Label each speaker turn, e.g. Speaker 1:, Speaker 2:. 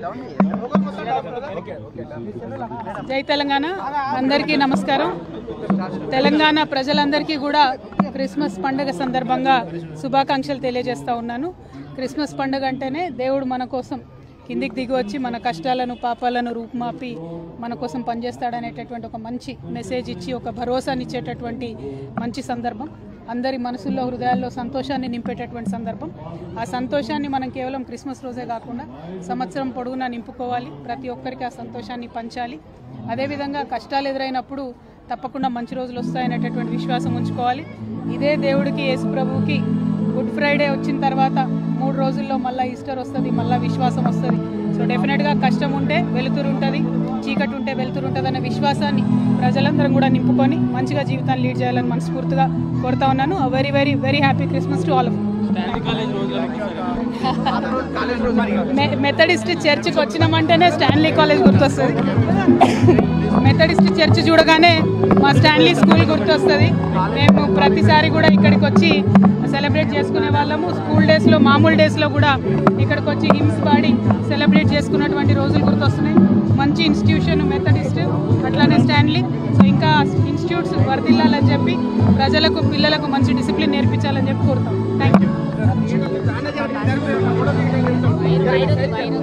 Speaker 1: జై తెలంగాణ అందరికీ నమస్కారం తెలంగాణ ప్రజలందరికీ కూడా క్రిస్మస్ పండుగ సందర్భంగా శుభాకాంక్షలు తెలియజేస్తా ఉన్నాను క్రిస్మస్ పండుగ అంటేనే దేవుడు మన కోసం కిందికి దిగి వచ్చి మన కష్టాలను పాపాలను రూపుమాపి మన కోసం పనిచేస్తాడనేటటువంటి ఒక మంచి మెసేజ్ ఇచ్చి ఒక భరోసాని ఇచ్చేటటువంటి మంచి సందర్భం అందరి మనసుల్లో హృదయాల్లో సంతోషాన్ని నింపేటటువంటి సందర్భం ఆ సంతోషాన్ని మనం కేవలం క్రిస్మస్ రోజే కాకుండా సంవత్సరం పొడవునా నింపుకోవాలి ప్రతి ఒక్కరికి ఆ సంతోషాన్ని పంచాలి అదేవిధంగా కష్టాలు ఎదురైనప్పుడు తప్పకుండా మంచి రోజులు వస్తాయనేటటువంటి విశ్వాసం ఉంచుకోవాలి ఇదే దేవుడికి యేసు ప్రభువుకి గుడ్ ఫ్రైడే వచ్చిన తర్వాత మూడు రోజుల్లో మళ్ళీ ఈస్టర్ వస్తుంది మళ్ళీ విశ్వాసం వస్తుంది సో డెఫినెట్గా కష్టం ఉంటే వెలుతురు ఉంటుంది చీకటి ఉంటే వెలుతురు ఉంటుంది అనే విశ్వాసాన్ని ప్రజలందరం కూడా నింపుకొని మంచిగా జీవితాన్ని లీడ్ చేయాలని మనస్ఫూర్తిగా కోరుతా ఉన్నాను very very very happy Christmas to all of Methodist చర్చ్కి వచ్చినామంటేనే స్టాన్లీ కాలేజ్ గుర్తొస్తుంది మెథడిస్ట్ చర్చ్ చూడగానే మా స్టాన్లీ స్కూల్ గుర్తొస్తుంది మేము ప్రతిసారి కూడా ఇక్కడికి వచ్చి సెలబ్రేట్ చేసుకునే వాళ్ళము స్కూల్ డేస్లో మామూలు డేస్లో కూడా ఇక్కడికి వచ్చి హిమ్స్ పాడి సెలబ్రేట్ చేసుకున్నటువంటి రోజులు గుర్తొస్తున్నాయి మంచి ఇన్స్టిట్యూషన్ మెథడిస్ట్ అట్లానే స్టాన్లీ సో ఇంకా ఇన్స్టిట్యూట్స్ వర్దిల్లాలని చెప్పి ప్రజలకు పిల్లలకు మంచి డిసిప్లిన్ నేర్పించాలని చెప్పి కోరుతాం థ్యాంక్ యూ